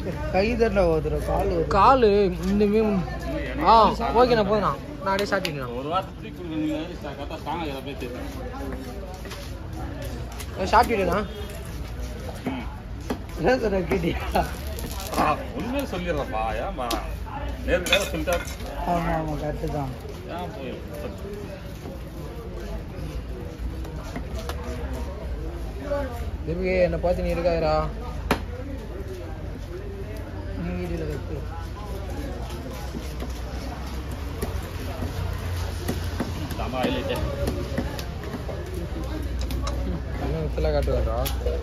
கை தட்டில் ஓதுற கால் ஒரு கால் இந்த மீன் ஆ ஓகேண்ணா போதுண்ணா நான் அப்படியே சாப்பிட்டுண்ணா ஒரு வாரத்துக்கு ஃப்ரீ கொடுக்குறீங்க கரெக்டாக ஸ்ட்ராங்காக எதை போய் தெரியும் சாப்பிட்டுண்ணா ம் என்ன சொன்ன கேட்டியா ஆ, உண்மையை சொல்லிடுறப்பா ஏன்பா நேருக்கு நேரம் சொல்லிட்டா ஆமாம் ஆமாம் கரெக்டு தான் ஏன் போய் தீபிகே என்னை பார்த்து நீ இருக்காதரா நீ வீடியோவில் வைத்து சாமா ஹைலைட்டே இன்னும் விசிலாக காட்டுவாரா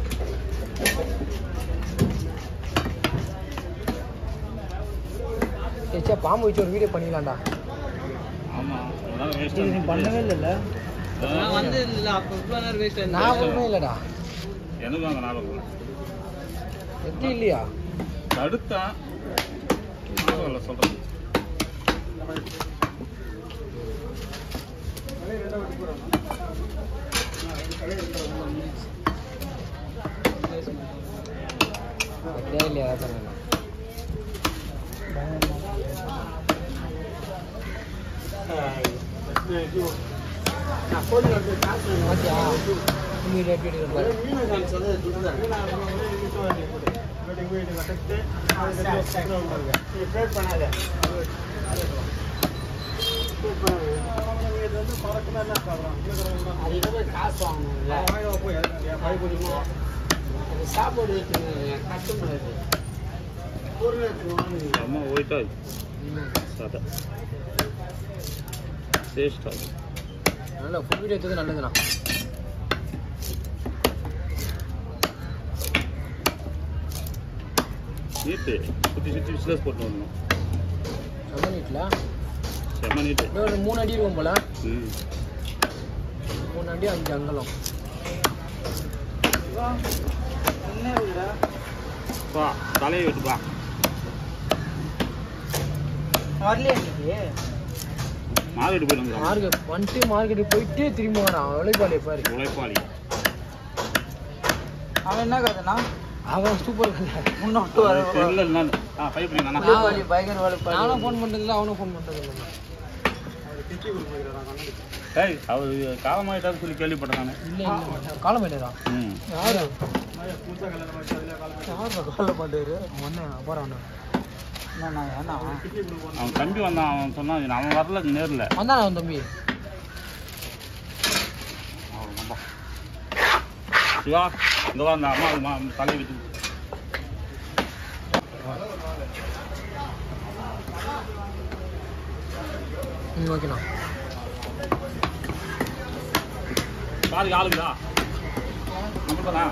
ஏச்சா பாம்பு வச்சு ஒரு வீடியோ பண்ணிக்கலாம்டா ஆமாம் ஒரு நாள் வேஸ்ட் இது நீ பண்ணவே இல்லைல்ல வந்து இல்லை அப்போ இவ்வளோ நேரம் வேஸ்ட் ஞாபகமே இல்லைடா எனக்கும் அந்த ஞாபகம் இல்லை. எப்படி இல்லையா தடுத்தான் ஞாபகம் இல்லை சொல்கிறேன் அப்படியே இல்லையா அதான் சொன்னேன் பாத்தியா உண்மையிலே எப்படி எடுக்கிற பாரு அம்மா ஒயிட்டா சாதா டேஸ்டாக நல்ல ஃபுல் வீடியோ எடுத்தது நல்லதுண்ணா நீட்டு சுற்றி சுற்றி விசிலஸ் போட்டு வரணும் செம்ம நீட்டில் செம்ம நீட்டு இன்னும் ஒரு மூணு அடி இருக்கும் போல ம் மூணு அடி அஞ்சு அங்கலம் என்ன இருக்குடா வா தலையை வெட்டுப்பா வரலையா இன்னைக்கு மார்க்கெட்டு போயிடுங்க மார்க்கெட் வந்துட்டு மார்க்கெட்டுக்கு போயிட்டு திரும்பி வரான் உழைப்பாளி பாரு உழைப்பாளி அவன் என்ன கதைனா அவன் சூப்பர் முன்னோட்டு வர தெரியல என்னன்னு ஆ ஃபைவ் பண்ணிங்கண்ணா உழைப்பாளி பயங்கர உழைப்பாளி நானும் ஃபோன் பண்ணுறதில்ல அவனும் ஃபோன் பண்ணுறது இல்லை ஏய் அவர் காலமாயிட்டாரு சொல்லி கேள்விப்பட்டேன் நான் இல்லை இல்லை காலமேட்டரா ம் யாரு யார் கால மாட்டாரு ஒன்று அப்புறம் ஒன்று என்னண்ணா ஏன்னா அவன் தம்பி வந்தான் அவன் சொன்னான் அவன் வரல நேரில் வந்தானே அவன் தம்பி சிவா இந்த வா அந்த அம்மா அம்மா தலையை வச்சு ம் ஓகேண்ணா பாருங்க ஆளுங்களா நம்மளுதானா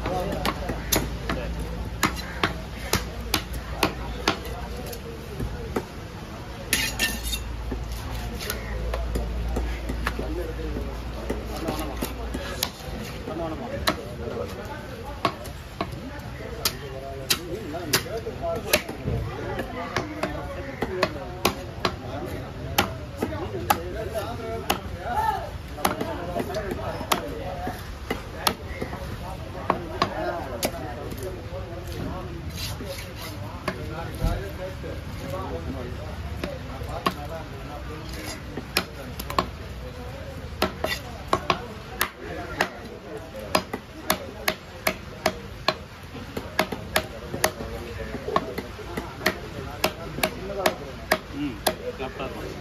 ம் கரெக்டாக இருக்கும்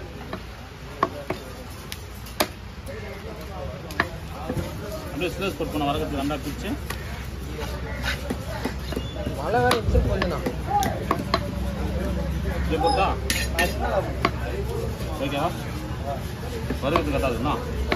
அப்படியே ஸ்லேஸ் போட்டு போன வரகத்துக்கு ரெண்டா பிரிச்சு மழை வேறு எடுத்துட்டு வந்துண்ணா இப்படி போட்டா ஓகேவா வரகத்துக்கு கட்டாதுண்ணா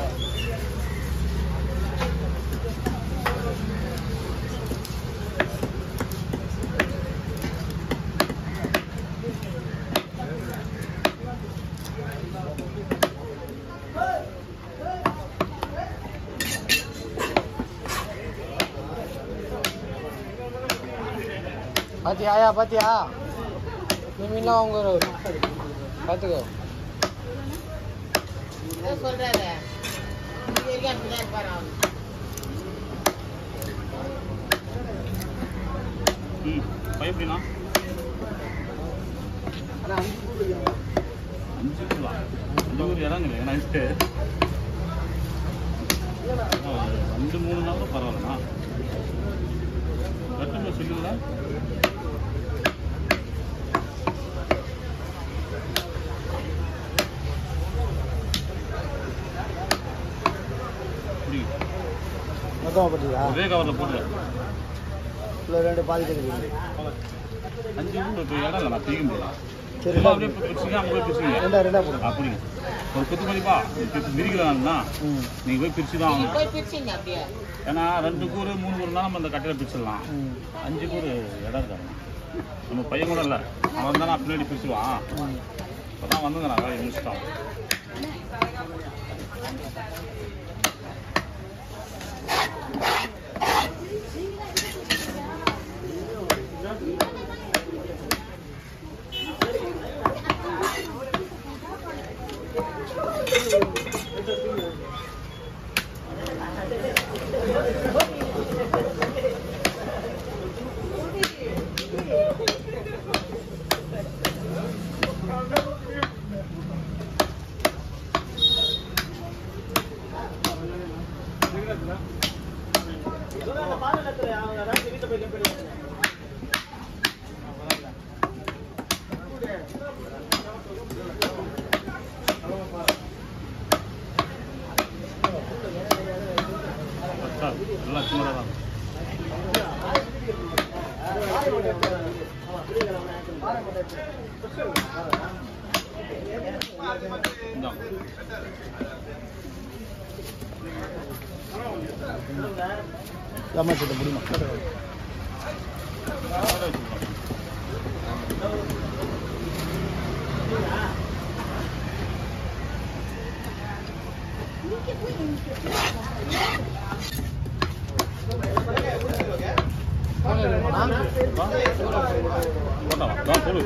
பாத்தியா ஆயா பாத்தியா நீ மீன்லாம் அவங்க பார்த்துக்கோ சொல்றாரு இது வரைக்கும் அப்படிதான் இருப்பாரு அவரு. ம் பையப்படிண்ணா அஞ்சு கிலோ அஞ்சு ஊர் இறங்குது ஏன்னா இது ஆ, ரெண்டு மூணு நாள் கூட பரவாயில்லண்ணா கட்டுமே சொல்லுங்களா புரியுது மொத்தமாக போட்டுருக்கா ஒரே கவரில் போட்டு இல்லை ரெண்டு பாதி கிடைக்குது அஞ்சு ஊர் இப்போ இடம் இல்லை நான் பிரிக்க முடியல சரி சும்மா அப்படியே பிரிச்சுங்க அங்கே போய் பிரிச்சுங்க ரெண்டா ரெண்டா போடுங்க அப்படிங்க ஒரு குத்து மதிப்பா விரிக்கலாம்னா ம் நீங்கள் போய் பிரிச்சு தான் நீங்க ஆகணும் போய் பிரிச்சிங்க அப்படியே ஏன்னா ரெண்டு கூறு மூணு கூறுனா நம்ம அந்த கட்டையில் பிரிச்சிடலாம் ம் அஞ்சு கூறு இடம் இருக்காங்க நம்ம பையன் கூட இல்லை அவன் தானே பின்னாடி பிரிச்சுடுவான் ம் இப்போ தான் வந்துங்க நான் வேலையை முடிச்சிட்டான் சார் எல்லாம் சின்னதாக தான் இந்தாங்க. ஏமாச்சிட்ட முடியுமா அதோட வச்சுக்கலாம். போட்டா வா போடு